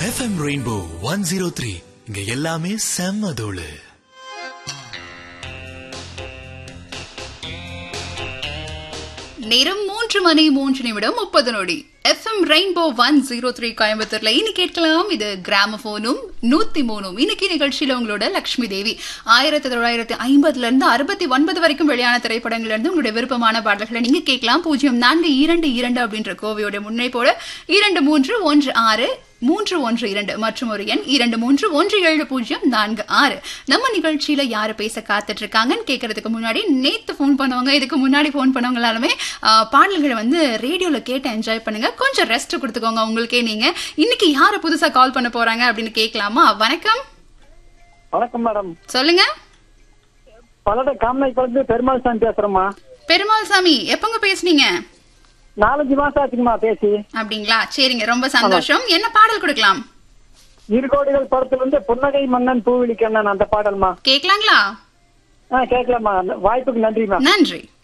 FM rainbow one zero three இங்க எல்லாமே செம்ம தோளு நேரம் மூன்று மணி மூன்று நிமிடம் முப்பது நொடி FM rainbow one zero three கோயம்புத்தூர்ல இனி கேட்கலாம் இது கிராமபோனும் நூத்தி மூணும் இன்னைக்கு நிகழ்ச்சியில உங்களோட லட்சுமி தேவி ஆயிரத்தி தொள்ளாயிரத்தி ஐம்பதுல இருந்து அறுபத்தி ஒன்பது வரைக்கும் வெளியான திரைப்படங்கள்ல இருந்து உங்களுடைய விருப்பமான பாடல்களை நீங்க கேட்கலாம் பூஜ்ஜியம் நான்கு இரண்டு இரண்டு அப்படின்ற கோவையோட முன்னைப்போட இரண்டு மூன்று ஒன்று ஆறு மூன்று ஒன்று இரண்டு மற்றும் ஒரு எண் இரண்டு மூன்று ஒன்று ஏழு பூஜ்ஜியம் நான்கு ஆறு நம்ம நிகழ்ச்சியில யாரு பேச காத்துட்டு இருக்காங்கன்னு கேட்கறதுக்கு முன்னாடி நேத்து ஃபோன் பண்ணவங்க இதுக்கு முன்னாடி ஃபோன் பண்ணவங்களாலுமே ஆ, பாடல்களை வந்து ரேடியோல கேட்டு என்ஜாய் பண்ணுங்க கொஞ்சம் ரெஸ்ட் கொடுத்துக்கோங்க உங்களுக்கே நீங்க இன்னைக்கு யாரு புதுசா கால் பண்ண போறாங்க அப்படின்னு கேட்கலாமா வணக்கம் வணக்கம் மேடம் சொல்லுங்க பல்லட காமனை குழந்தை பெருமாள் சாமி பேசுறேம்மா பெருமாள் சாமி எப்பங்க பேசுனீங்க நாலஞ்சு மாசம் ஆச்சுங்கம்மா பேசி அப்படிங்களா சரிங்க ரொம்ப சந்தோஷம் என்ன பாடல் கொடுக்கலாம் இரு கோடிகள் படத்துல இருந்து புன்னகை மன்னன் பூவிழி கண்ணன் அந்த பாடல்மா கேட்கலாங்களா ஆ கேட்கலாமா வாய்ப்புக்கு நன்றிமா நன்றி